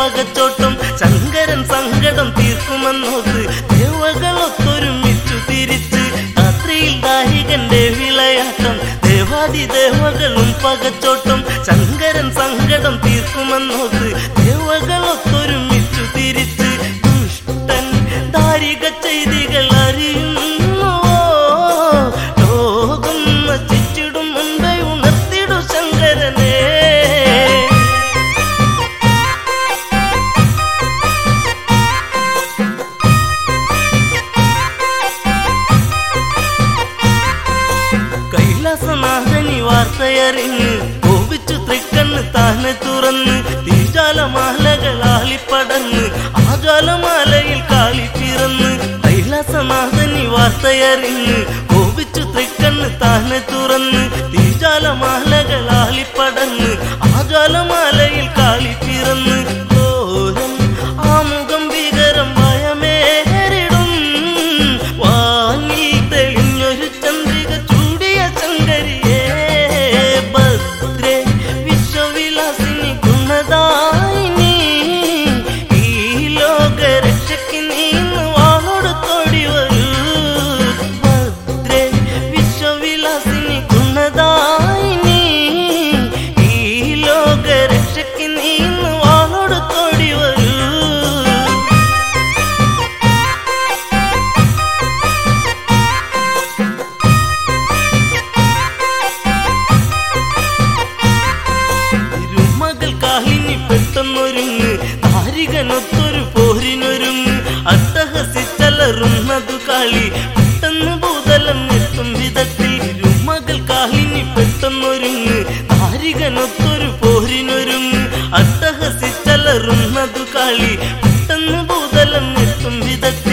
പകച്ചോട്ടം ശങ്കരൻ സങ്കടം തീർക്കുമെന്നോത്ത് ദേവകളൊത്തൊരുമിച്ചു തിരിച്ച് രാത്രിയിൽ ദാരികന്റെ വിളയാട്ടം ദേവാദി ദേവകളും പകച്ചോട്ടം ശങ്കരൻ സങ്കടം തീർക്കുമെന്നോത്ത് ദേവകളൊത്തൊരുമിച്ചു തിരിച്ച് ദുഷ്ടൻ ദാരിക ചെയ്തികൾ അറിയുന്നു ലോകം നശിച്ചിടും മുമ്പേ ഉണർത്തിടു ശങ്കരനെ കൈലാസനാഥനി വാർത്തയറിഞ്ഞ് കോപിച്ചു തൃക്കണ്ണ് താനെ തുറന്ന് തീജാലമാലകളാളിപ്പടന്ന് ആജാലമാലയിൽ കാളി പിറന്ന് കൈലാസനാഥനി വാർത്തയറിഞ്ഞ് കോപിച്ചു തൃക്കണ്ണ് താനെ തുറന്ന് തീജാലമാലകളാളിപ്പടന്ന് ആജാലമാലയിൽ കാളി പിറന്ന് ഘോരം ആമുഖം ഭീകരം ഭയമേറിടും വാനിൽ തെളിഞ്ഞൊരു ചന്ദ്രിക ചൂടിയ ശങ്കരിയേ ഭദ്രേ വിശ്വവിലാസിനി ഗുണദായിനി ഈ ലോക രക്ഷയ്ക്ക് നീന്ന് വാളോട് തോടി വരൂ ഭദ്രേ വിശ്വവിലാസിനി ഗുണദായിനി ഈ ലോക രക്ഷയ്ക്ക് നീന്ന് വാളോട് തോടി വരൂ തിരുമകൾ കാലിനി പെട്ടെന്നൊരുങ്ങ് താരികനൊത്തൊരു പോരിനൊരുങ്ങ് അട്ടഹസിച്ചലറുന്നതു കാളി പെട്ടെന്ന് ഭൂതലം എത്തും വിധത്തിൽ തിരുമകൾ കാലിനി പെട്ടെന്നൊരുങ്ങ് താരികനൊത്തൊരു പോരിനൊരുങ്ങ് അട്ടഹസിച്ചലറുന്നതു കാളി പെട്ടെന്ന് ഭൂതലം എത്തും വിധത്തിൽ